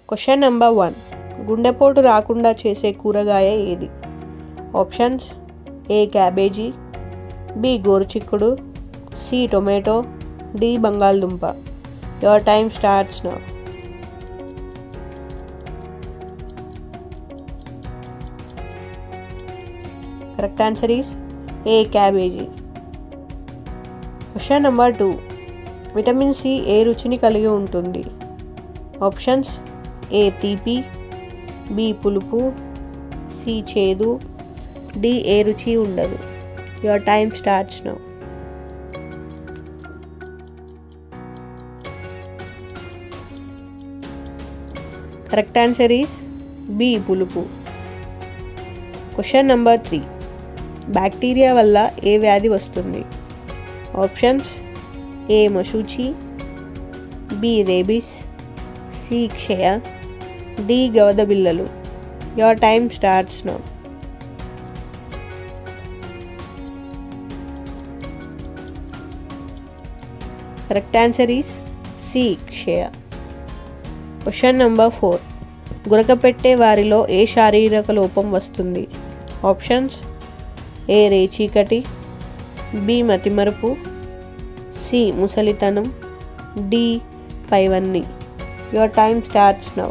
question number one గుండెపోటు రాకుండా చేసే కూరగాయ ఏది ఆప్షన్స్ ఏ క్యాబేజీ బి గోరుచిక్కుడు సి టొమాటో డి బంగాళదుంప your time starts now correct answer is A cabbage question number two vitamin C ఏ రుచిని కలిగి ఉంటుంది ఆప్షన్స్ ఏ తీపి బి పులుపు సి చేదు డి ఏ రుచి ఉండదు your time starts now correct answer is B పులుపు క్వశ్చన్ నెంబర్ త్రీ బ్యాక్టీరియా వల్ల ఏ వ్యాధి వస్తుంది ఆప్షన్స్ ఏ మశూచి బి రేబిస్ సి క్షయ డి గవద బిల్లలు your time starts now correct answer is C క్షయ క్వశ్చన్ నెంబర్ ఫోర్ గురకపెట్టే వారిలో ఏ శారీరక లోపం వస్తుంది ఆప్షన్స్ ఏ రేచీకటి బి మతిమరుపు సి ముసలితనం డి పైవన్నీ your time starts now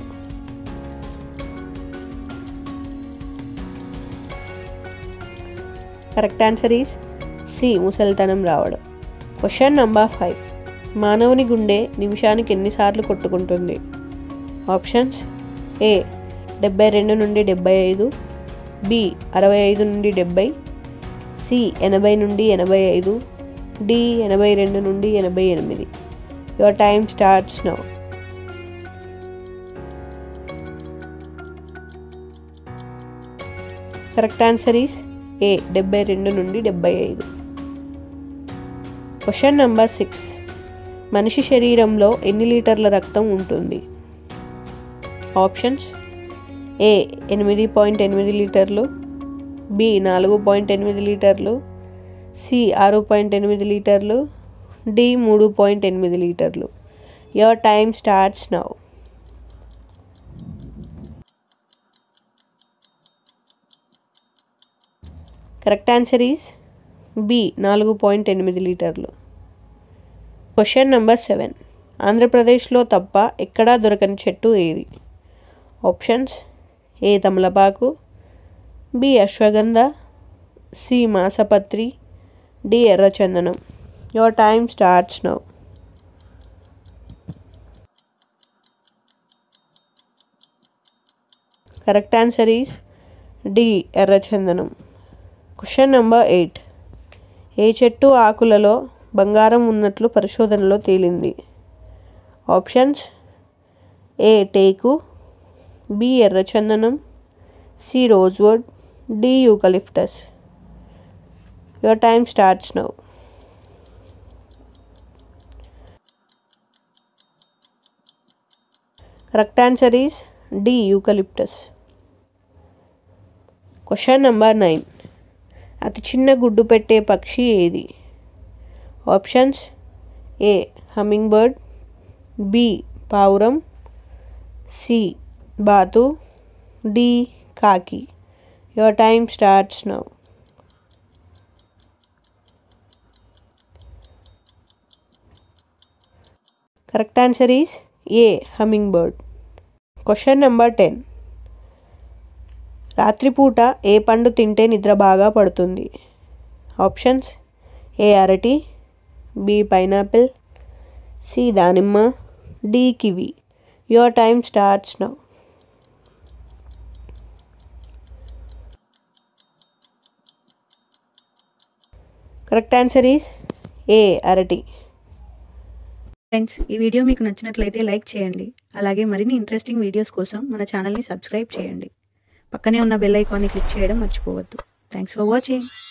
correct answer is C ముసలితనం రావడం క్వశ్చన్ నంబర్ ఫైవ్ మానవుని గుండె నిమిషానికి ఎన్నిసార్లు కొట్టుకుంటుంది ఆప్షన్స్ ఏ డెబ్బై రెండు నుండి డెబ్బై ఐదు బి అరవై ఐదు నుండి డెబ్బై సి ఎనభై నుండి ఎనభై ఐదు డి ఎనభై రెండు నుండి ఎనభై ఎనిమిది your time starts now correct answer is A డెబ్బై రెండు నుండి డెబ్బై ఐదు క్వశ్చన్ నెంబర్ సిక్స్ మనిషి శరీరంలో ఎన్ని లీటర్ల రక్తం ఉంటుంది ఆప్షన్స్ ఏ ఎనిమిది పాయింట్ ఎనిమిది లీటర్లు బి నాలుగు పాయింట్ ఎనిమిది లీటర్లు సి ఆరు పాయింట్ ఎనిమిది లీటర్లు డి మూడు పాయింట్ ఎనిమిది లీటర్లు your time starts now correct answer is B నాలుగు పాయింట్ ఎనిమిది లీటర్లు క్వశ్చన్ నెంబర్ సెవెన్ ఆంధ్రప్రదేశ్లో తప్ప ఎక్కడా దొరకని చెట్టు ఏది ఆప్షన్స్ ఏ తమలపాకు బి అశ్వగంధ సి మాసపత్రి డి ఎర్రచందనం your time starts now correct answer is D ఎర్రచందనం క్వశ్చన్ నెంబర్ ఎయిట్ ఏ చెట్టు ఆకులలో బంగారం ఉన్నట్లు పరిశోధనలో తేలింది ఆప్షన్స్ ఏ టేకు బి ఎర్రచందనం C rosewood D eucalyptus your time starts now correct answer is D eucalyptus question number nine అతి చిన్న గుడ్డు పెట్టే పక్షి ఏది options A hummingbird B పావురం సి బాతు డి కాకి your time starts now correct answer is A hummingbird question number ten రాత్రిపూట ఏ పండు తింటే నిద్ర బాగా పడుతుంది ఆప్షన్స్ ఏ అరటి బి పైనాపిల్ సి దానిమ్మ D kiwi your time starts now correct answer is A అరటి ఫ్రెండ్స్ ఈ వీడియో మీకు నచ్చినట్లయితే లైక్ చేయండి అలాగే మరిన్ని ఇంట్రెస్టింగ్ వీడియోస్ కోసం మన ఛానల్ని సబ్స్క్రైబ్ చేయండి పక్కనే ఉన్న బెల్ ఐకాన్ని క్లిక్ చేయడం మర్చిపోవద్దు థ్యాంక్స్ ఫర్ వాచింగ్